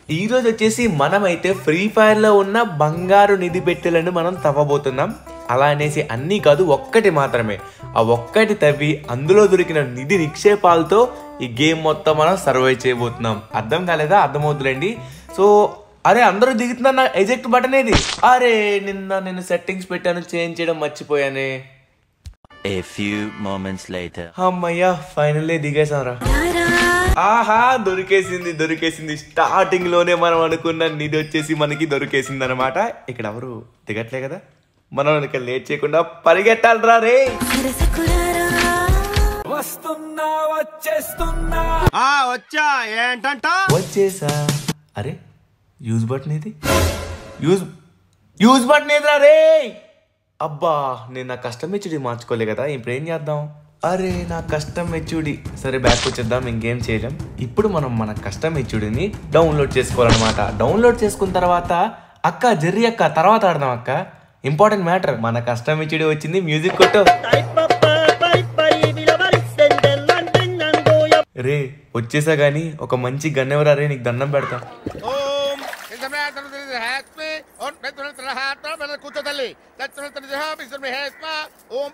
ఈ రోజు వచ్చేసి మనమైతే ఫ్రీ ఫైర్ లో ఉన్న బంగారు నిధి పెట్టెలను మనం తవ్వబోతున్నాం అలా అనేసి అన్నీ కాదు ఒక్కటి మాత్రమే ఆ ఒక్కటి తవ్వి అందులో దొరికిన నిధి నిక్షేపాలతో ఈ గేమ్ మొత్తం మనం సర్వైవ్ చేయబోతున్నాం అర్థం కాలేదా అర్థమవుతుందండి సో అరే అందరూ దిగుతున్నా ఎజెక్ట్ బటన్ ఏది అరే నిన్న నేను సెట్టింగ్స్ పెట్టాను చేంజ్ చేయడం మర్చిపోయానే A few moments later. అమ్మయ్యా ఫైనల్లీ దిగేసారా ఆహా దొరికేసింది దొరికేసింది స్టార్టింగ్ లోనే మనం అనుకున్న నిధి వచ్చేసి మనకి దొరికేసింది అనమాట ఇక్కడ ఎవరు దిగట్లే కదా మనం ఇక లేట్ చేయకుండా పరిగెట్టాలరా రే ఆ వచ్చా ఏంటంట వచ్చేసా అరే యూజ్ బటన్ ఏది యూజ్ యూజ్ బటన్ ఏదిరా రే అబ్బా నేను నా కష్టం హెచ్చుడి మార్చుకోలే కదా ఇప్పుడు ఏం చేద్దాం అరే నా కష్టం హెచ్చుడి సరే బ్యాక్ వచ్చేద్దాం ఇంకేం చేయలేం ఇప్పుడు మనం మన కష్టం హెచ్చుడిని డౌన్లోడ్ చేసుకోవాలన్నమాట డౌన్లోడ్ చేసుకున్న తర్వాత అక్క జర్రి అక్క తర్వాత ఆడదాం అక్క ఇంపార్టెంట్ మ్యాటర్ మన కష్టం హెచ్చుడి వచ్చింది మ్యూజిక్ కొట్టు రే వచ్చేసా గానీ ఒక మంచి గన్నెవరా రే నీకు దండం పెడతా ఓం హ్యాస్మి ఓం కూర్చో తల్లి ఓం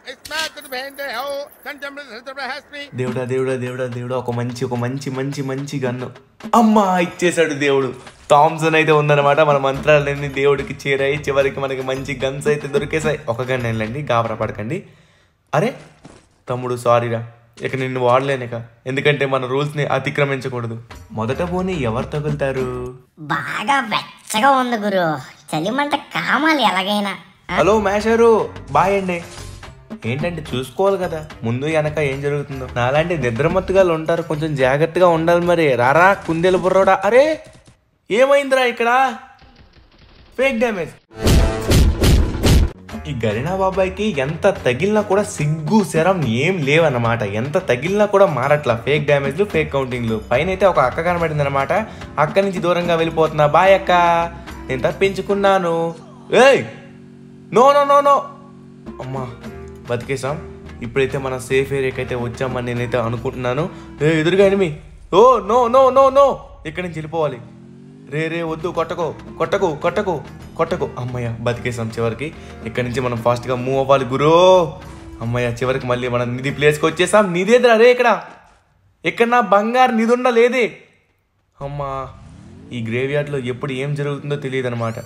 హ్యాస్మి దేవుడా దేవుడా దేవుడా దేవుడా ఒక మంచి ఒక మంచి మంచి మంచి గన్ను అమ్మా ఇచ్చేసాడు దేవుడు థామ్సన్ అయితే ఉందన్నమాట మన మంత్రాలన్నీ దేవుడికి చేరాయి చివరికి మనకి మంచి గన్స్ అయితే దొరికేసాయి ఒక గన్ వెళ్ళండి గాబరా పడకండి అరే తమ్ముడు సారీరా ఇక నిన్ను వాడలేనిక ఎందుకంటే మన రూల్స్ ని అతిక్రమించకూడదు మొదట పోనీ ఎవరు తగులుతారు బాగా వెచ్చగా ఉంది గురు చలిమంట కామాలి ఎలాగైనా హలో మేషారు బాయ్ అండి ఏంటంటే చూసుకోవాలి కదా ముందు వెనక ఏం జరుగుతుందో నాలాంటి నిద్రమత్తుగాళ్ళు ఉంటారు కొంచెం జాగ్రత్తగా ఉండాలి మరి రారా కుందేలు బుర్రోడా అరే ఏమైందిరా ఇక్కడ ఫేక్ డ్యామేజ్ ఈ గరినా బాబాయ్కి ఎంత తగిలినా కూడా సిగ్గు శరం ఏం లేవన్నమాట ఎంత తగిలినా కూడా మారట్లా ఫేక్ డ్యామేజ్లు ఫేక్ కౌంటింగ్లు పైన అయితే ఒక అక్క కనబడింది అనమాట అక్క నుంచి దూరంగా వెళ్ళిపోతున్నా బాయ్ అక్క నేను తప్పించుకున్నాను ఏయ్ నో నో నో నో అమ్మా బతికేసాం ఇప్పుడైతే మన సేఫ్ ఏరియాకి అయితే వచ్చామని నేనైతే అనుకుంటున్నాను ఏ ఎదురుగా enemy oh no no no no ఇక్కడి నుంచి వెళ్ళిపోవాలి రే రే వద్దు కొట్టకు కొట్టకు కొట్టకు కొట్టకు అమ్మయ్య బతికేసాం చివరికి ఇక్కడి నుంచి మనం ఫాస్ట్గా మూవ్ అవ్వాలి గురో అమ్మయ్య చివరికి మళ్ళీ మనం నిధి ప్లేస్కి వచ్చేసాం నిధేదిరా రే ఇక్కడ ఇక్కడ నా బంగారు నిధి ఉండలేదే అమ్మా ఈ గ్రేవ్ యార్డ్లో ఎప్పుడు ఏం జరుగుతుందో తెలియదు అనమాట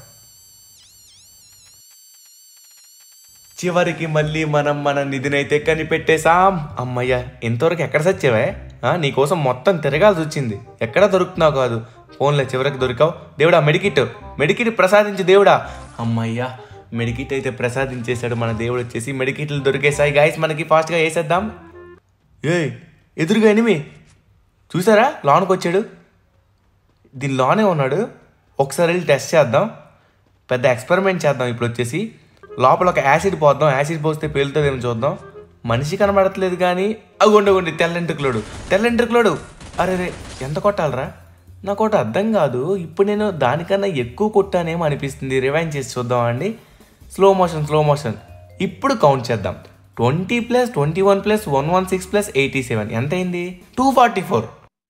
చివరికి మళ్ళీ మనం మన నిధినైతే కనిపెట్టేశాం అమ్మయ్య ఎంతవరకు ఎక్కడ సచ్చావే ఆ, నీకోసం మొత్తం తిరగాల్సి వచ్చింది ఎక్కడ దొరుకుతున్నావు కాదు ఫోన్లే చివరికి దొరికావు దేవుడా మెడికిట్ మెడికిట్ ప్రసాదించు దేవుడా అమ్మయ్య మెడికిట్ అయితే ప్రసాదించేశాడు మన దేవుడు వచ్చేసి మెడికిట్లు దొరికేసాయి గాయస్ మనకి ఫాస్ట్గా వేసేద్దాం ఏయ్ ఎదురుగా ఎనిమి చూసారా లోనికి వచ్చాడు దీని లోనే ఉన్నాడు ఒకసారి వెళ్ళి టెస్ట్ చేద్దాం పెద్ద ఎక్స్పెరిమెంట్ చేద్దాం ఇప్పుడు వచ్చేసి లోపల ఒక యాసిడ్ పోద్దాం యాసిడ్ పోస్తే పేలుతుందేమో చూద్దాం మనిషి కనబడట్లేదు కానీ అగుండగుండి తెల్లంట్రుకులోడు తెల్లంట్రుకులోడు అరే రే ఎంత కొట్టాలరా నాకు ఒకటి అర్థం కాదు ఇప్పుడు నేను దానికన్నా ఎక్కువ కొట్టానేమో అనిపిస్తుంది రివైండ్ చేసి చూద్దాం అండి స్లో మోషన్ స్లో మోషన్ ఇప్పుడు కౌంట్ చేద్దాం twenty plus twenty one plus one one six plus eighty seven ఎంత అయింది టూ ఫార్టీ ఫోర్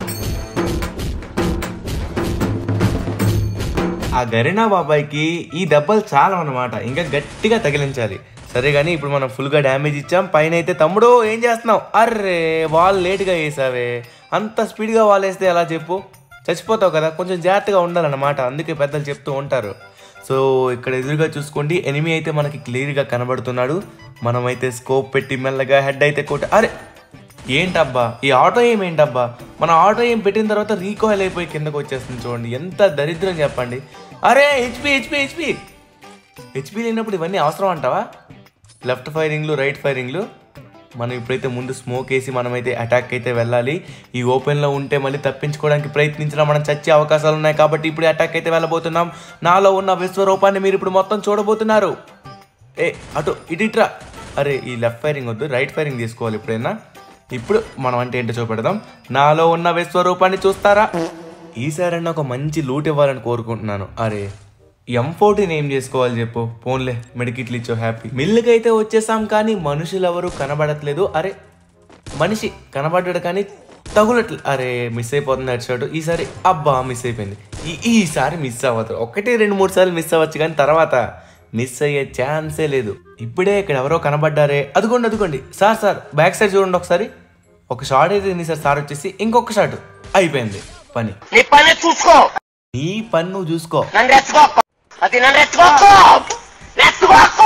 ఆ గరినా బాబాయ్కి ఈ దెబ్బలు చాలా అన్నమాట ఇంకా గట్టిగా తగిలించాలి సరే కానీ ఇప్పుడు మనం ఫుల్గా డ్యామేజ్ ఇచ్చాం పైన అయితే తమ్ముడు ఏం చేస్తున్నావు అర్రే వాల్ లేట్గా వేసావే అంత స్పీడ్గా వాల్ వేస్తే ఎలా చెప్పు చచ్చిపోతావు కదా కొంచెం జాగ్రత్తగా ఉండాలన్నమాట అందుకే పెద్దలు చెప్తూ ఉంటారు సో ఇక్కడ ఎదురుగా చూసుకోండి ఎనిమి అయితే మనకి క్లియర్గా కనబడుతున్నాడు మనమైతే స్కోప్ పెట్టి మెల్లగా హెడ్ అయితే కొట్టి అరే ఏంటబ్బా ఈ ఆటో ఏం ఏంటబ్బా మన ఆటో ఏం పెట్టిన తర్వాత రీకాయిల్ అయిపోయి కిందకు వచ్చేస్తుంది చూడండి ఎంత దరిద్రం చెప్పండి అరే హెచ్పి హెచ్పి హెచ్పి హెచ్పి లేనప్పుడు ఇవన్నీ అవసరం అంటావా లెఫ్ట్ ఫైరింగ్లు రైట్ ఫైరింగ్లు మనం ఇప్పుడైతే ముందు స్మోక్ వేసి మనమైతే అటాక్ అయితే వెళ్ళాలి ఈ ఓపెన్లో ఉంటే మళ్ళీ తప్పించుకోవడానికి ప్రయత్నించినా మనం చచ్చే అవకాశాలు ఉన్నాయి కాబట్టి ఇప్పుడు అటాక్ అయితే వెళ్ళబోతున్నాం నాలో ఉన్న విశ్వరూపాన్ని మీరు ఇప్పుడు మొత్తం చూడబోతున్నారు ఏ అటు ఇటు ఇట్రా అరే ఈ లెఫ్ట్ ఫైరింగ్ వద్దు రైట్ ఫైరింగ్ తీసుకోవాలి ఎప్పుడైనా ఇప్పుడు మనం అంటే ఏంటో చూపెడదాం నాలో ఉన్న విశ్వరూపాన్ని చూస్తారా ఈసారైనా ఒక మంచి లూట్ ఇవ్వాలని కోరుకుంటున్నాను అరే ఎం ఫోర్టీన్ ఏం చేసుకోవాలి చెప్పు ఫోన్లే మెడికిట్లు ఇచ్చో హ్యాపీ మిల్లుకి అయితే వచ్చేసాం కానీ మనుషులు ఎవరు కనబడట్లేదు అరే మనిషి కనబడ్డాడు కానీ తగులట్లే అరే మిస్ అయిపోతుంది హెడ్ షాట్ ఈసారి అబ్బా మిస్ అయిపోయింది ఈ- ఈసారి మిస్ అవ్వదు ఒకటి రెండు మూడు సార్లు మిస్ అవ్వచ్చు కానీ తర్వాత మిస్ అయ్యే ఛాన్సే లేదు ఇప్పుడే ఇక్కడ ఎవరో కనబడ్డారే అదిగోండి అదిగోండి సార్ సార్ బ్యాక్ సైడ్ చూడండి ఒకసారి ఒక షాట్ అయితే ఉంది సార్ సార్ వచ్చేసి ఇంకొక షాట్ అయిపోయింది పని నీ పని చూసుకో నీ పని నువ్వు చూసుకో నన్ను రెచ్చుకోకు అది నన్ను రెచ్చుకోకు రెచ్చుకోకు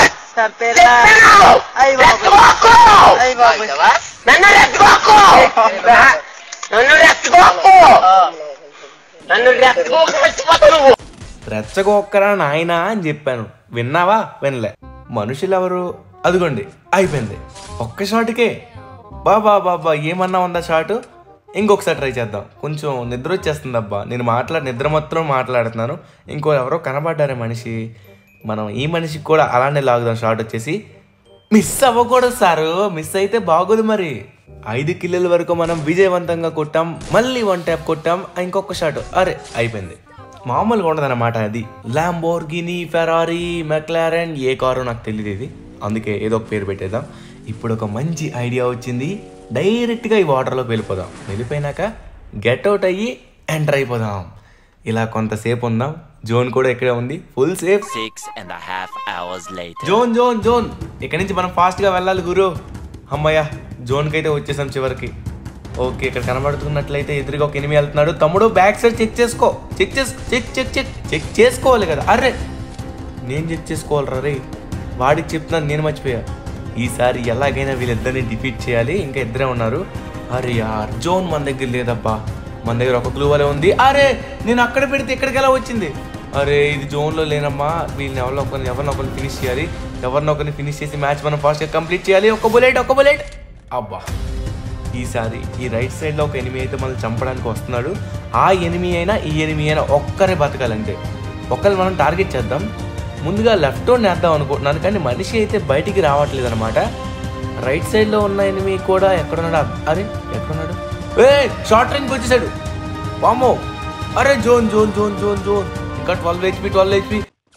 రెచ్చుకోకు నన్ను రెచ్చుకోకు నన్ను రెచ్చుకోకు నన్ను రెచ్చుకోకు రెచ్చిపోతు నువ్వు రెచ్చగొక్కరా నాయనా అని చెప్పాను విన్నావా వినలే మనుషులు ఎవరు అదిగోండి అయిపోయింది ఒక్క షాట్కే బాబా బాబా ఏమన్నా ఉందా షాట్ ఇంకొకసారి ట్రై చేద్దాం కొంచెం నిద్ర వచ్చేస్తుంది అబ్బా నేను మాట్లాడి నిద్ర మొత్తం మాట్లాడుతున్నాను ఇంకో ఎవరో కనబడ్డారే మనిషి మనం ఈ మనిషికి కూడా అలానే లాగుదాం షాట్ వచ్చేసి మిస్ అవ్వకూడదు సారు మిస్ అయితే బాగోదు మరి ఐదు కిలోల వరకు మనం విజయవంతంగా కొట్టాం మళ్ళీ వన్ ట్యాప్ కొట్టాం ఇంకొక షాట్ అరే అయిపోయింది మామూలుగా ఉండదన్నమాట అది ల్యాంబోర్గిని ఫెరారీ మెక్లారెన్ ఏ కారో నాకు తెలియదు ఇది అందుకే ఏదో ఒక పేరు పెట్టేద్దాం ఇప్పుడు ఒక మంచి ఐడియా వచ్చింది డైరెక్ట్గా ఈ వాటర్లోకి వెళ్ళిపోదాం వెళ్ళిపోయినాక గెట్ అవుట్ అయ్యి ఎంటర్ అయిపోదాం ఇలా కొంతసేపు ఉందాం జోన్ కూడా ఇక్కడే ఉంది full safe Six and a half hours later. Zone zone zone ఇక్కడి నుంచి మనం ఫాస్ట్గా వెళ్ళాలి గురు అమ్మయ్య జోన్కి అయితే వచ్చేసాం చివరికి ఓకే ఇక్కడ కనబడుతున్నట్లయితే ఎదురుగా ఒక ఎనిమిది వెళ్తున్నాడు తమ్ముడు బ్యాక్ సైడ్ చెక్ చేసుకో చెక్ చేసు చెక్ చెక్ చెక్ చెక్ చేసుకోవాలి కదా అర్రే నేను చెక్ చేసుకోవాలి రే వాడికి చెప్తున్నాను నేను మర్చిపోయా ఈసారి ఎలాగైనా వీళ్ళిద్దరిని డిఫీట్ చేయాలి ఇంకా ఇద్దరే ఉన్నారు అరే యార్ జోన్ మన దగ్గర లేదబ్బా మన దగ్గర ఒక క్లూ వలే ఉంది అరే నేను అక్కడ పెడితే ఇక్కడికి ఎలా వచ్చింది అరే ఇది జోన్లో లేనమ్మా వీళ్ళని ఎవరిని ఒకరిని ఎవరిని ఒకరిని ఫినిష్ చేయాలి ఎవరిని ఒకరిని ఫినిష్ చేసి మ్యాచ్ మనం ఫాస్ట్గా కంప్లీట్ చేయాలి ఒక బుల్లెట్ ఒక బుల్లెట్ అబ్బా ఈసారి ఈ రైట్ సైడ్లో ఒక ఎనిమి అయితే మనం చంపడానికి వస్తున్నాడు ఆ ఎనిమి అయినా ఈ ఎనిమి అయినా ఒక్కరే బతకాలంటే ఒక్కరిని మనం టార్గెట్ చేద్దాం ముందుగా లెఫ్ట్ ఓన్ వేద్దాం అనుకుంటున్నాను కానీ మనిషి అయితే బయటికి రావట్లేదు అనమాట రైట్ సైడ్లో ఉన్న ఎనిమి కూడా ఎక్కడున్నాడు అరే ఎక్కడున్నాడు ఏ షార్ట్ రేంజ్కి వచ్చేసాడు వామో అరే zone zone zone zone zone ఇంకా ట్వెల్వ్ హెచ్పి ట్వెల్వ్ హెచ్పి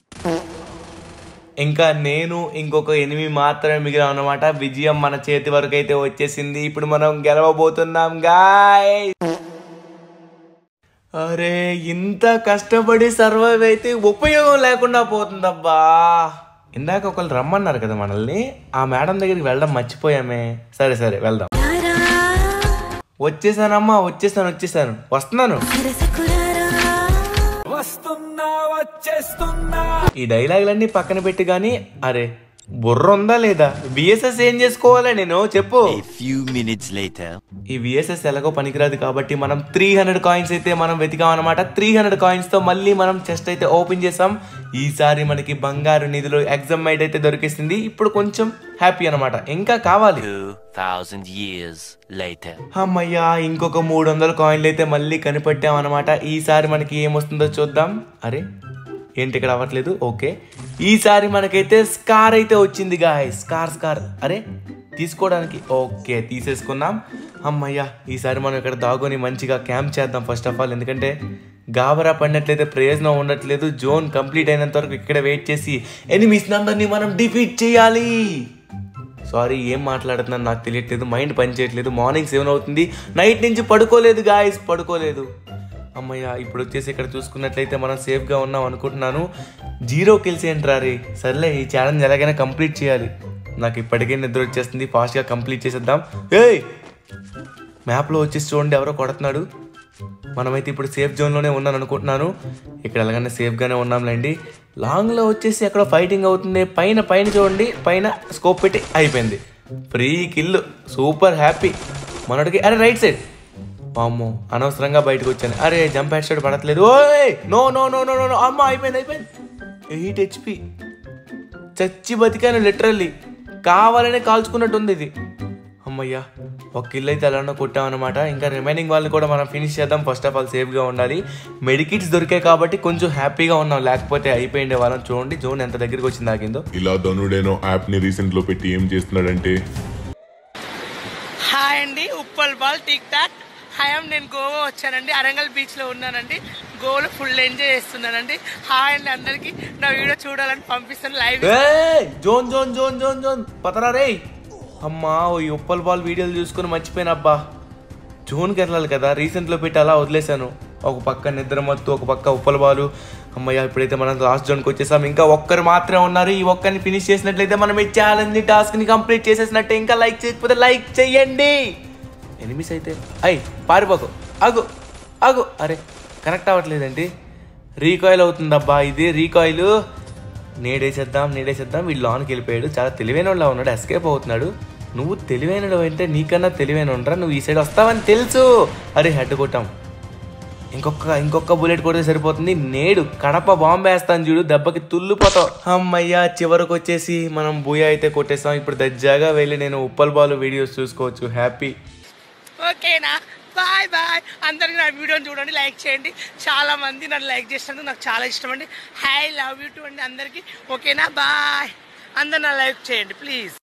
ఇంకా నేను ఇంకొక ఎనిమి మాత్రమే మిగిలిన అనమాట విజయం మన చేతి వరకు అయితే వచ్చేసింది ఇప్పుడు మనం గెలవబోతున్నాం గాయ్ అరే ఇంత కష్టపడి సర్వైవ్ అయితే ఉపయోగం లేకుండా పోతుందబ్బా ఇందాక ఒకళ్ళు రమ్మన్నారు కదా మనల్ని ఆ మేడం దగ్గరికి వెళ్ళడం మర్చిపోయామే సరే సరే వెళ్దాం వచ్చేసానమ్మా వచ్చేసాను వచ్చేసాను వస్తున్నాను ఈ డైలాగులన్నీ పక్కన పెట్టి గానీ అరే బుర్ర ఉందా లేదా బిఎస్ఎస్ ఏం చేసుకోవాలా నేను చెప్పు A few minutes later. ఈ విఎస్ఎస్ ఎలాగో పనికిరాదు కాబట్టి మనం త్రీ హండ్రెడ్ కాయిన్స్ అయితే మనం వెతికాం అనమాట త్రీ హండ్రెడ్ కాయిన్స్ తో మళ్ళీ మనం చెస్ట్ అయితే ఓపెన్ చేసాం ఈసారి మనకి బంగారు నిధులు ఎగ్జామ్ మైట్ అయితే దొరికేసింది ఇప్పుడు కొంచెం హ్యాపీ అనమాట ఇంకా కావాలి Two thousand years later. అమ్మయ్యా ఇంకొక మూడు వందల కాయిన్లు అయితే మళ్ళీ కనిపెట్టాం అనమాట ఈసారి మనకి ఏమొస్తుందో చూద్దాం అరే ఏంటి ఇక్కడ అవ్వట్లేదు ఓకే ఈసారి మనకైతే స్కార్ అయితే వచ్చింది గాయ్ స్కార్ స్కార్ అరే తీసుకోవడానికి ఓకే తీసేసుకున్నాం అమ్మయ్యా ఈసారి మనం ఇక్కడ దాగుని మంచిగా క్యాంప్ చేద్దాం ఫస్ట్ ఆఫ్ ఆల్ ఎందుకంటే గాబరా పడినట్లయితే ప్రయోజనం ఉండట్లేదు జోన్ కంప్లీట్ అయినంత వరకు ఇక్కడ వెయిట్ చేసి ఎనిమిస్ అందరినీ మనం డిఫీట్ చేయాలి సారీ ఏం మాట్లాడుతున్నాను నాకు తెలియట్లేదు మైండ్ పనిచేయట్లేదు మార్నింగ్ సెవెన్ అవుతుంది నైట్ నుంచి పడుకోలేదు గాయస్ పడుకోలేదు అమ్మయ్య ఇప్పుడు వచ్చేసి ఇక్కడ చూసుకున్నట్లయితే మనం సేఫ్గా ఉన్నాం అనుకుంటున్నాను జీరో కిల్స్ ఏంట్రా రే సర్లే ఈ ఛాలెంజ్ ఎలాగైనా కంప్లీట్ చేయాలి నాకు ఇప్పటికే నిద్ర వచ్చేస్తుంది ఫాస్ట్గా కంప్లీట్ చేసేద్దాం ఏయ్ మ్యాప్లో వచ్చేసి చూడండి ఎవరో కొడుతున్నాడు మనమైతే ఇప్పుడు సేఫ్ జోన్లోనే ఉన్నాను అనుకుంటున్నాను ఇక్కడ ఎలాగైనా సేఫ్గానే ఉన్నాంలేండి లాంగ్లో వచ్చేసి ఎక్కడో ఫైటింగ్ అవుతుంది పైన పైన చూడండి పైన స్కోప్ పెట్టి అయిపోయింది ఫ్రీ కిల్ సూపర్ హ్యాపీ మనోడికి అరే రైట్ సైడ్ అమ్మో అనవసరంగా బయటకు వచ్చాను అరే జంప్ హెడ్ షాట్ పడట్లేదు ఓయ్ no no no no no అమ్మ అయిపోయింది అయిపోయింది ఎయిట్ హెచ్పి చచ్చి బతికాను లిటరల్లీ కావాలనే కాల్చుకున్నట్టు ఉంది ఇది అమ్మయ్యా ఒక కిల్ అయితే అలానే కొట్టామన్నమాట ఇంకా రిమైనింగ్ వాళ్ళని కూడా మనం ఫినిష్ చేద్దాం ఫస్ట్ ఆఫ్ ఆల్ సేఫ్గా ఉండాలి మెడికిట్స్ దొరికాయి కాబట్టి కొంచెం హ్యాపీగా ఉన్నాం లేకపోతే అయిపోయిండే వాళ్ళం చూడండి జోన్ ఎంత దగ్గరికి వచ్చింది ఆగిందో ఇలా ధనుడేనో యాప్ ని రీసెంట్ లో పెట్టి ఏం చేస్తున్నాడంటే హాయ్ అండి Uppal Bal TikTok hi నేను గోవా వచ్చానండి అరంగల్ బీచ్ లో ఉన్నానండి గోవాలో ఫుల్ ఎంజాయ్ చేస్తున్నానండి హాయ్ అండి అందరికి నా వీడియో చూడాలని పంపిస్తాను లైవ్ ఏయ్! Zone zone zone zone zone పతరా రే అమ్మా ఓ ఈ ఉప్పల్ బాల్ వీడియోలు చూసుకొని మర్చిపోయినా అబ్బా జోన్కి వెళ్ళాలి కదా రీసెంట్లో పెట్టి అలా వదిలేశాను ఒక పక్క నిద్రమత్తు ఒక పక్క ఉప్పల బాలు అమ్మయ్య ఇప్పుడైతే మనం లాస్ట్ జోన్కి వచ్చేసాం ఇంకా ఒక్కరు మాత్రమే ఉన్నారు ఈ ఒక్కరిని ఫినిష్ చేసినట్లయితే మనం ఈ ఛాలెంజ్ టాస్క్ని కంప్లీట్ చేసేసినట్టే ఇంకా లైక్ చేయకపోతే లైక్ చెయ్యండి ఎనిమిస్ అయితే అయ్ పారిపోకు ఆగు ఆగు అరే కనెక్ట్ అవ్వట్లేదండి రీకాయిల్ అవుతుందబ్బా ఇది రీకాయిల్ నేడేసేద్దాం నేడేసేద్దాం వీళ్ళు లోనికి వెళ్ళిపోయాడు చాలా తెలివైన వాళ్ళ ఉన్నాడు ఎస్కేప్ అవుతున్నాడు నువ్వు తెలివైన అంటే నీకన్నా తెలివైన ఉండరా నువ్వు ఈ సైడ్ వస్తావని తెలుసు అరే హెడ్ కొట్టాం ఇంకొక ఇంకొక బుల్లెట్ కొడితే సరిపోతుంది నేడు కడప బాంబు వేస్తాను చూడు దెబ్బకి తుల్లిపోతావు అమ్మయ్యా చివరకు వచ్చేసి మనం బూయా అయితే కొట్టేస్తాం ఇప్పుడు దజ్జాగా వెళ్ళి నేను ఉప్పల్ బాలు వీడియోస్ చూసుకోవచ్చు హ్యాపీ ఓకేనా బాయ్ బాయ్ అందరికి నా వీడియోని చూడండి లైక్ చేయండి చాలా మంది నన్ను లైక్ చేసినందుకు నాకు చాలా ఇష్టం అండి హై లవ్ యూ టు అండి అందరికి ఓకేనా బాయ్ అందరు నా లైక్ చేయండి ప్లీజ్